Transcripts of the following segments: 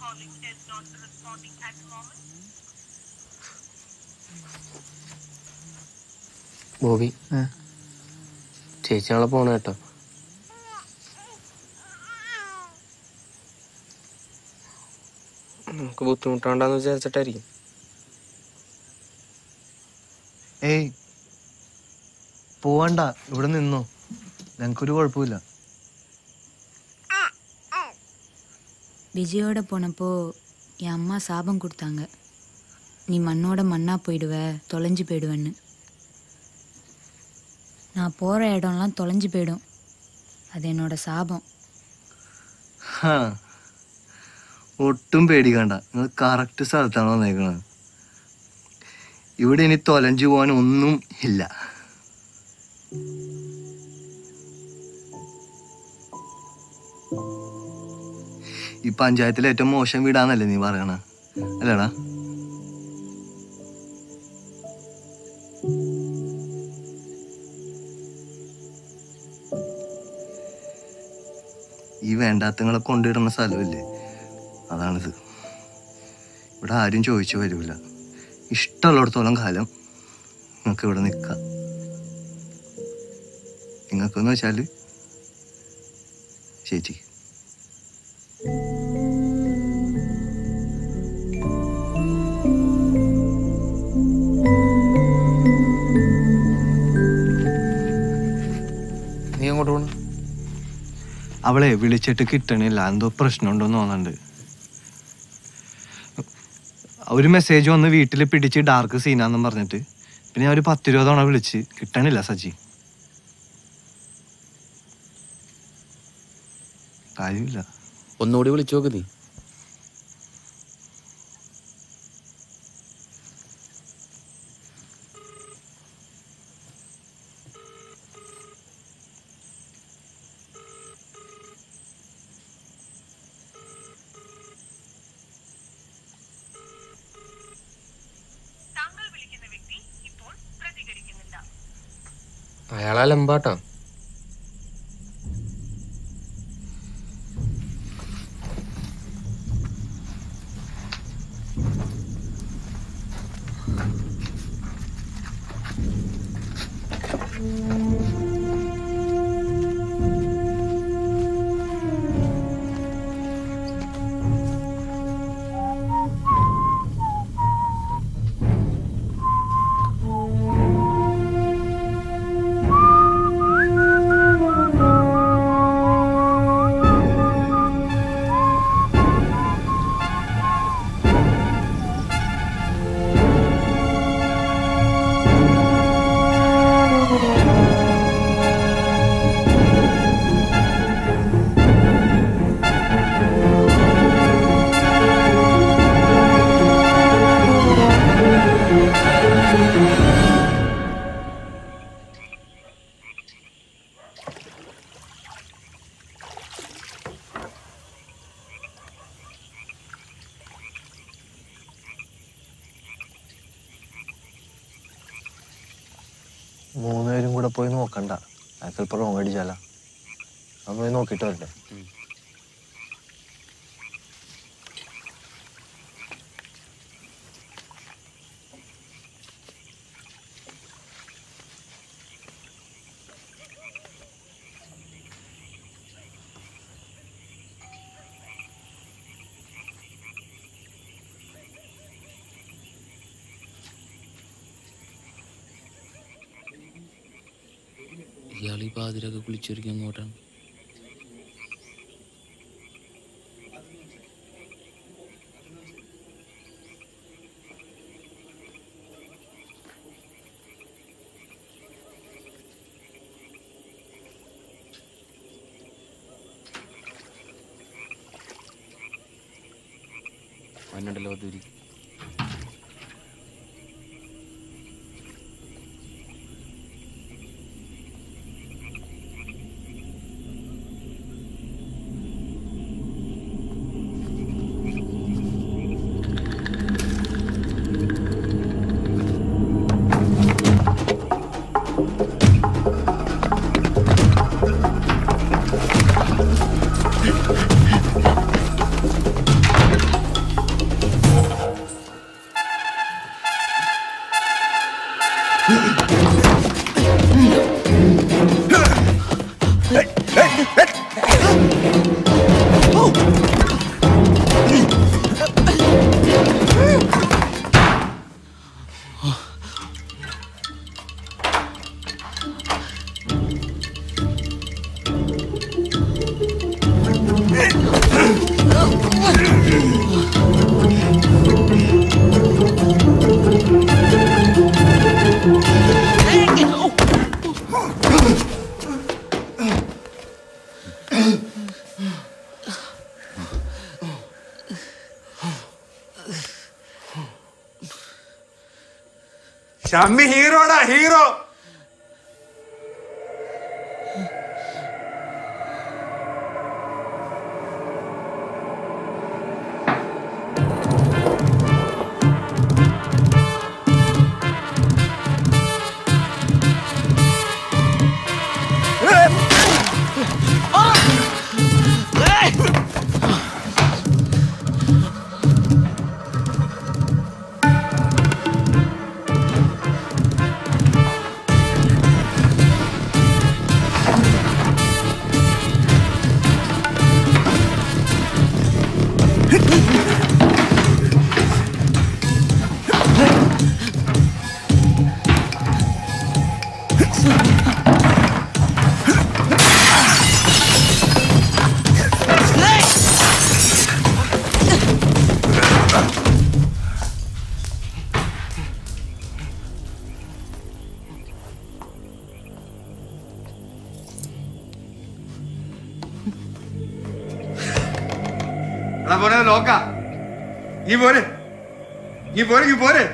calling is not responding at the moment. Bobby ചേച്ചി നാളെ പോണ കേട്ടോ നമുക്ക് ബുദ്ധിമുട്ടാണ്ടെന്ന് വിചാരിച്ചിട്ടായിരിക്കും ഏയ് പോവണ്ട ഇവിടെ നിന്നോ ഞങ്ങൾക്കൊരു കുഴപ്പമില്ല விஜயோட போனப்போ என் அம்மா சாபம் கொடுத்தாங்க நீ மண்ணோட மண்ணா போயிடுவ தொலைஞ்சு போயிடுவேன்னு நான் போகிற இடம்லாம் தொலைஞ்சு போயிடும் அது என்னோட சாபம் ഹാ. ഒട്ടും പേടിക്കണ്ട നിങ്ങൾ കറക്റ്റ് സ്ഥലത്താണ് വന്നേക്കണത് ഇവിടെ ഇനി തൊലഞ്ചു പോകാൻ ഒന്നും ഇല്ല ഈ പഞ്ചായത്തിലെ ഏറ്റവും മോശം വീടാന്നല്ലേ നീ പറയണ അല്ലേടാ ഈ വേണ്ടാത്തങ്ങളെ കൊണ്ടിടുന്ന സ്ഥലമില്ലേ അതാണിത് ഇവിടെ ആരും ചോദിച്ചു വരൂല ഇഷ്ടമുള്ളിടത്തോളം കാലം നിങ്ങൾക്ക് ഇവിടെ നിൽക്കാം നിങ്ങൾക്കെന്ന് വെച്ചാല് ചേച്ചി നീ അങ്ങോട്ട് പോണ അവളെ വിളിച്ചിട്ട് കിട്ടണില്ല എന്തോ പ്രശ്നമുണ്ടോന്ന് തോന്നുന്നുണ്ട് ഒരു മെസ്സേജ് വന്ന് വീട്ടിൽ പിടിച്ച് ഡാർക്ക് സീനാന്നും പറഞ്ഞിട്ട് പിന്നെ ഞാൻ ഒരു പത്തിരുപത് തവണ വിളിച്ച് കിട്ടണില്ല സജി കാര്യമില്ല ഒന്നുകൂടി വിളിച്ചു നോക്ക് നീ താങ്കൾ വിളിക്കുന്ന വ്യക്തി ഇപ്പോൾ പ്രതികരിക്കുന്നില്ല അയാളാ ലമ്പാട്ടാ മൂന്നുപേരും കൂടെ പോയി നോക്കണ്ട അത് ചിലപ്പോൾ റോങ് അടിച്ചാല അത് പോയി നോക്കിയിട്ട് വരട്ടെ ഇയാൾ ഈ പാതിരൊക്കെ കുളിച്ചൊരുക്കി അങ്ങോട്ടാണ് വന്നിട്ടല്ലോ ദൂരി ആ ഷമ്മി ഹീറോടാ ഹീറോ എടാ പോരെ ലോക്ക ഈ പോരെ ഈ പോരെ ഈ പോരെ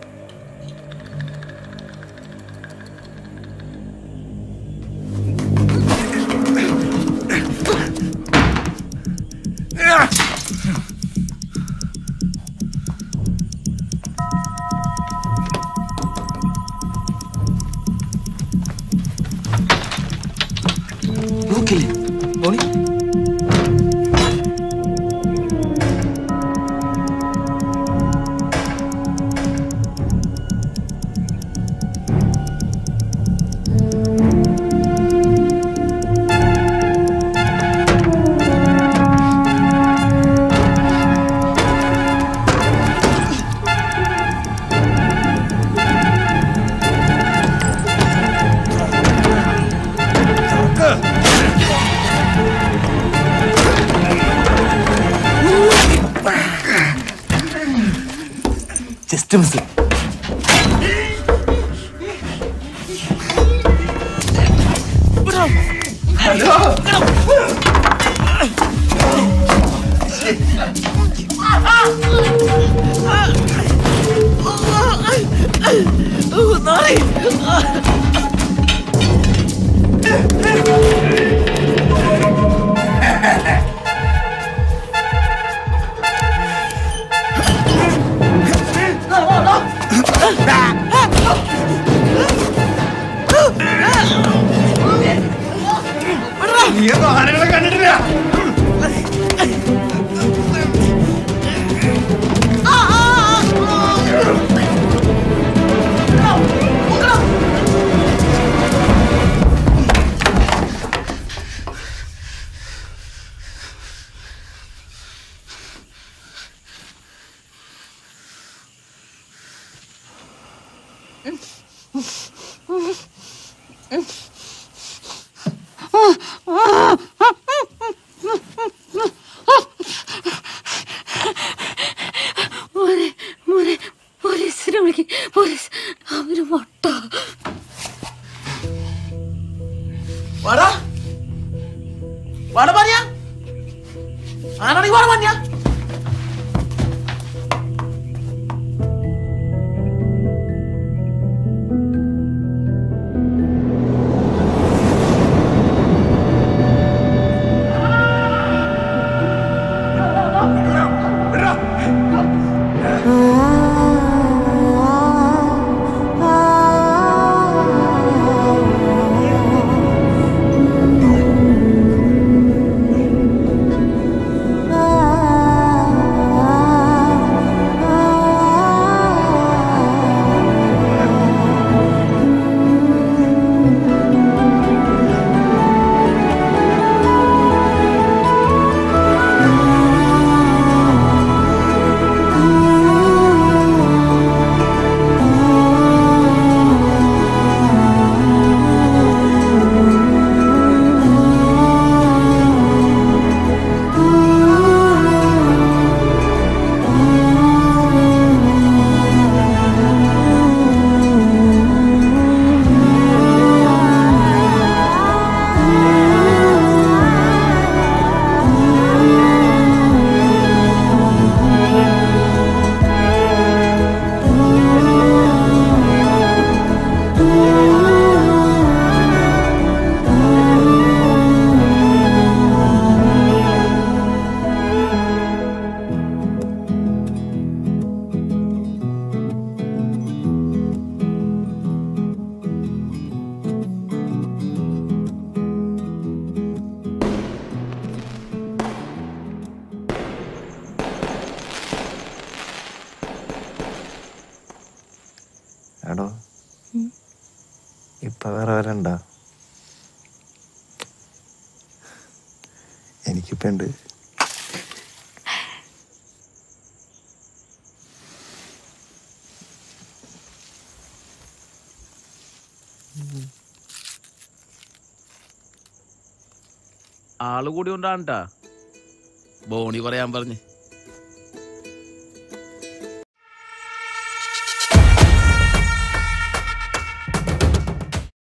നോക്കില്ലേ മോളി ജസ്റ്റ് മിസ് നീ ഒന്നും ആനകളെ കണ്ടിട്ടില്ല മോനെ മോനെ പോലീസിനെ വിളിക്ക് പോലീസ് അവര് മൊട്ട വാടാ വാടാ പറഞ്ഞ ആരാണെങ്കിൽ വാടാ പറഞ്ഞ എടോ ഇപ്പൊ വേറെ വരണ്ട എനിക്കിപ്പോ ഉണ്ട് ആള് കൂടി കൊണ്ടാണ് ട്ടാ ബോണി പറയാൻ പറഞ്ഞ്